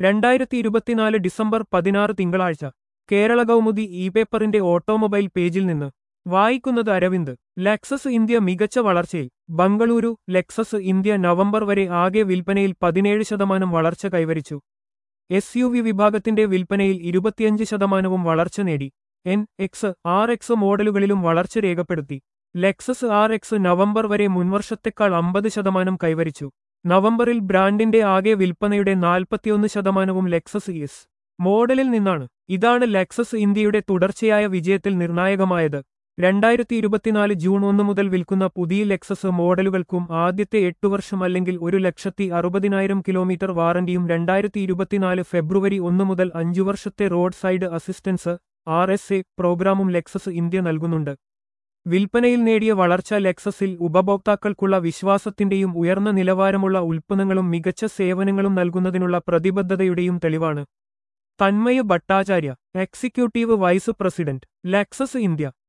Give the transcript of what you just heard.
രണ്ടായിരത്തി ഇരുപത്തിനാല് ഡിസംബർ പതിനാറ് തിങ്കളാഴ്ച കേരള കൗമുദി ഇ പേപ്പറിന്റെ ഓട്ടോമൊബൈൽ പേജിൽ നിന്ന് വായിക്കുന്നത് അരവിന്ദ് ലെക്സസ് ഇന്ത്യ മികച്ച വളർച്ചയിൽ ബംഗളൂരു ലെക്സസ് ഇന്ത്യ നവംബർ വരെ ആകെ വിൽപ്പനയിൽ പതിനേഴ് ശതമാനം വളർച്ച കൈവരിച്ചു എസ് യു വി വിഭാഗത്തിന്റെ വിൽപ്പനയിൽ ഇരുപത്തിയഞ്ച് ശതമാനവും വളർച്ച നേടി എൻ എക്സ് ആർ എക്സ് മോഡലുകളിലും വളർച്ച രേഖപ്പെടുത്തി ലെക്സസ് ആർ എക്സ് നവംബർ വരെ മുൻവർഷത്തെക്കാൾ അമ്പത് ശതമാനം കൈവരിച്ചു നവംബറിൽ ബ്രാൻഡിന്റെ ആകെ വിൽപ്പനയുടെ നാൽപ്പത്തിയൊന്ന് ശതമാനവും ലെക്സസ് എസ് മോഡലിൽ നിന്നാണ് ഇതാണ് ലെക്സസ് ഇന്ത്യയുടെ തുടർച്ചയായ വിജയത്തിൽ നിർണായകമായത് രണ്ടായിരത്തി ഇരുപത്തിനാല് ജൂൺ ഒന്ന് മുതൽ വിൽക്കുന്ന പുതിയ ലെക്സസ് മോഡലുകൾക്കും ആദ്യത്തെ എട്ടു വർഷം അല്ലെങ്കിൽ ഒരു ലക്ഷത്തി അറുപതിനായിരം കിലോമീറ്റർ വാറന്റിയും രണ്ടായിരത്തി ഇരുപത്തിനാല് ഫെബ്രുവരി ഒന്ന് മുതൽ അഞ്ചു വർഷത്തെ road side assistance R S A പ്രോഗ്രാമും ലെക്സസ് ഇന്ത്യ നൽകുന്നുണ്ട് വിൽപ്പനയിൽ നേടിയ വളർച്ച ലെക്സസിൽ ഉപഭോക്താക്കൾക്കുള്ള വിശ്വാസത്തിന്റെയും ഉയർന്ന നിലവാരമുള്ള ഉൽപ്പന്നങ്ങളും മികച്ച സേവനങ്ങളും നൽകുന്നതിനുള്ള പ്രതിബദ്ധതയുടെയും തെളിവാണ് Tanmaya Bhattacharya executive vice president Lexus India